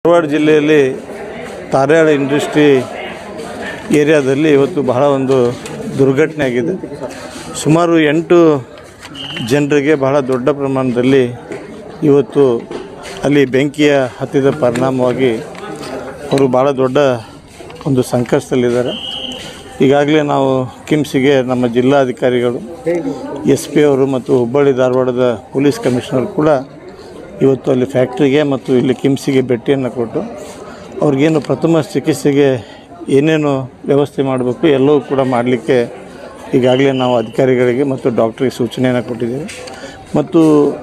ಧಾರವಾಡ ಜಿಲ್ಲೆಯಲ್ಲಿ ತಾರ್ಯಾಳ ಇಂಡಸ್ಟ್ರಿ ಏರಿಯಾದಲ್ಲಿ ಇವತ್ತು ಬಹಳ ಒಂದು ದುರ್ಘಟನೆ ಆಗಿದೆ ಸುಮಾರು ಎಂಟು ಜನರಿಗೆ ಬಹಳ ದೊಡ್ಡ ಪ್ರಮಾಣದಲ್ಲಿ ಇವತ್ತು ಅಲ್ಲಿ ಬೆಂಕಿಯ ಹತ್ತಿದ ಪರಿಣಾಮವಾಗಿ ಅವರು ಭಾಳ ದೊಡ್ಡ ಒಂದು ಸಂಕಷ್ಟದಲ್ಲಿದ್ದಾರೆ ಈಗಾಗಲೇ ನಾವು ಕಿಮ್ಸಿಗೆ ನಮ್ಮ ಜಿಲ್ಲಾಧಿಕಾರಿಗಳು ಎಸ್ ಪಿ ಅವರು ಮತ್ತು ಹುಬ್ಬಳ್ಳಿ ಧಾರವಾಡದ ಪೊಲೀಸ್ ಕಮಿಷನರ್ ಕೂಡ ಇವತ್ತು ಅಲ್ಲಿ ಫ್ಯಾಕ್ಟ್ರಿಗೆ ಮತ್ತು ಇಲ್ಲಿ ಕಿಮ್ಸಿಗೆ ಭೇಟಿಯನ್ನು ಕೊಟ್ಟು ಅವ್ರಿಗೇನು ಪ್ರಥಮ ಚಿಕಿತ್ಸೆಗೆ ಏನೇನು ವ್ಯವಸ್ಥೆ ಮಾಡಬೇಕು ಎಲ್ಲವೂ ಕೂಡ ಮಾಡಲಿಕ್ಕೆ ಈಗಾಗಲೇ ನಾವು ಅಧಿಕಾರಿಗಳಿಗೆ ಮತ್ತು ಡಾಕ್ಟ್ರಿಗೆ ಸೂಚನೆಯನ್ನು ಕೊಟ್ಟಿದ್ದೇವೆ ಮತ್ತು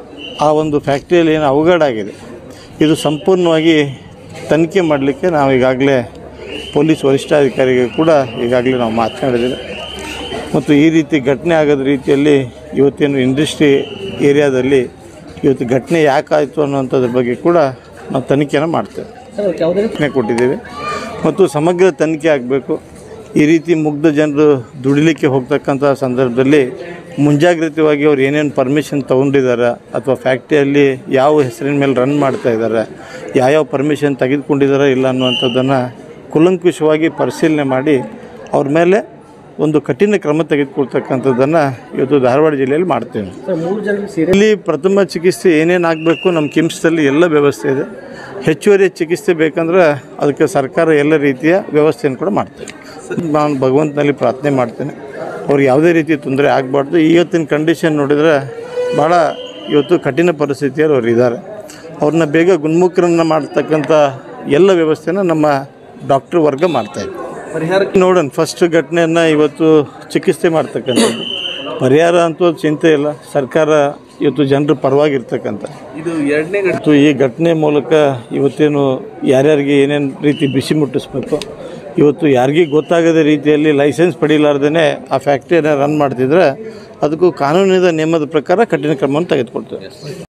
ಆ ಒಂದು ಫ್ಯಾಕ್ಟ್ರಿಯಲ್ಲಿ ಏನು ಅವಘಡ ಆಗಿದೆ ಇದು ಸಂಪೂರ್ಣವಾಗಿ ತನಿಖೆ ಮಾಡಲಿಕ್ಕೆ ನಾವು ಈಗಾಗಲೇ ಪೊಲೀಸ್ ವರಿಷ್ಠಾಧಿಕಾರಿಗೆ ಕೂಡ ಈಗಾಗಲೇ ನಾವು ಮಾತನಾಡಿದ್ದೇವೆ ಮತ್ತು ಈ ರೀತಿ ಘಟನೆ ಆಗದ ರೀತಿಯಲ್ಲಿ ಇವತ್ತೇನು ಇಂಡಸ್ಟ್ರಿ ಏರಿಯಾದಲ್ಲಿ ಇವತ್ತು ಘಟನೆ ಯಾಕಾಯಿತು ಅನ್ನೋಂಥದ್ರ ಬಗ್ಗೆ ಕೂಡ ನಾವು ತನಿಖೆಯನ್ನು ಮಾಡ್ತೇವೆ ಘಟನೆ ಕೊಟ್ಟಿದ್ದೇವೆ ಮತ್ತು ಸಮಗ್ರ ತನಿಖೆ ಆಗಬೇಕು ಈ ರೀತಿ ಮುಗ್ಧ ಜನರು ದುಡಿಲಿಕ್ಕೆ ಹೋಗ್ತಕ್ಕಂಥ ಸಂದರ್ಭದಲ್ಲಿ ಮುಂಜಾಗ್ರತವಾಗಿ ಅವ್ರು ಏನೇನು ಪರ್ಮಿಷನ್ ತೊಗೊಂಡಿದ್ದಾರೆ ಅಥವಾ ಫ್ಯಾಕ್ಟ್ರಿಯಲ್ಲಿ ಯಾವ ಹೆಸರಿನ ಮೇಲೆ ರನ್ ಮಾಡ್ತಾ ಇದ್ದಾರೆ ಯಾವ್ಯಾವ ಪರ್ಮಿಷನ್ ತೆಗೆದುಕೊಂಡಿದ್ದಾರೆ ಇಲ್ಲ ಅನ್ನುವಂಥದ್ದನ್ನು ಕುಲಂಕುಷವಾಗಿ ಪರಿಶೀಲನೆ ಮಾಡಿ ಅವ್ರ ಮೇಲೆ ಒಂದು ಕಠಿಣ ಕ್ರಮ ತೆಗೆದುಕೊಳ್ತಕ್ಕಂಥದ್ದನ್ನು ಇವತ್ತು ಧಾರವಾಡ ಜಿಲ್ಲೆಯಲ್ಲಿ ಮಾಡ್ತೇವೆ ಮೂರು ಜನರಿಗೆ ಇಲ್ಲಿ ಪ್ರಥಮ ಚಿಕಿತ್ಸೆ ಏನೇನು ಆಗಬೇಕು ನಮ್ಮ ಕಿಮ್ಸ್ದಲ್ಲಿ ಎಲ್ಲ ವ್ಯವಸ್ಥೆ ಇದೆ ಹೆಚ್ಚುವರಿ ಚಿಕಿತ್ಸೆ ಬೇಕಂದ್ರೆ ಅದಕ್ಕೆ ಸರ್ಕಾರ ಎಲ್ಲ ರೀತಿಯ ವ್ಯವಸ್ಥೆಯನ್ನು ಕೂಡ ಮಾಡ್ತೇವೆ ನಾನು ಭಗವಂತನಲ್ಲಿ ಪ್ರಾರ್ಥನೆ ಮಾಡ್ತೇನೆ ಅವ್ರಿಗೆ ಯಾವುದೇ ರೀತಿ ತೊಂದರೆ ಆಗಬಾರ್ದು ಇವತ್ತಿನ ಕಂಡೀಷನ್ ನೋಡಿದರೆ ಭಾಳ ಇವತ್ತು ಕಠಿಣ ಪರಿಸ್ಥಿತಿಯಲ್ಲಿ ಅವ್ರು ಇದ್ದಾರೆ ಅವ್ರನ್ನ ಬೇಗ ಗುಣಮುಖರನ್ನ ಮಾಡ್ತಕ್ಕಂಥ ಎಲ್ಲ ವ್ಯವಸ್ಥೆನ ನಮ್ಮ ಡಾಕ್ಟ್ರ್ ವರ್ಗ ಮಾಡ್ತಾಯಿದೆ ಪರಿಹಾರ ನೋಡೋಣ ಫಸ್ಟ್ ಘಟನೆಯನ್ನು ಇವತ್ತು ಚಿಕಿತ್ಸೆ ಮಾಡ್ತಕ್ಕಂಥದ್ದು ಪರಿಹಾರ ಅಂತೂ ಚಿಂತೆ ಇಲ್ಲ ಸರ್ಕಾರ ಇವತ್ತು ಜನರ ಪರವಾಗಿರ್ತಕ್ಕಂಥ ಇದು ಎರಡನೇ ಘಟನೆ ಮತ್ತು ಈ ಘಟನೆ ಮೂಲಕ ಇವತ್ತೇನು ಯಾರ್ಯಾರಿಗೆ ಏನೇನು ರೀತಿ ಬಿಸಿ ಮುಟ್ಟಿಸ್ಬೇಕು ಇವತ್ತು ಯಾರಿಗೂ ಗೊತ್ತಾಗದ ರೀತಿಯಲ್ಲಿ ಲೈಸೆನ್ಸ್ ಪಡೀಲಾರ್ದೇ ಆ ಫ್ಯಾಕ್ಟ್ರಿಯನ್ನು ರನ್ ಮಾಡ್ತಿದ್ರೆ ಅದಕ್ಕೂ ಕಾನೂನಿನ ನಿಯಮದ ಪ್ರಕಾರ ಕಠಿಣ ಕ್ರಮವನ್ನು ತೆಗೆದುಕೊಳ್ತೇವೆ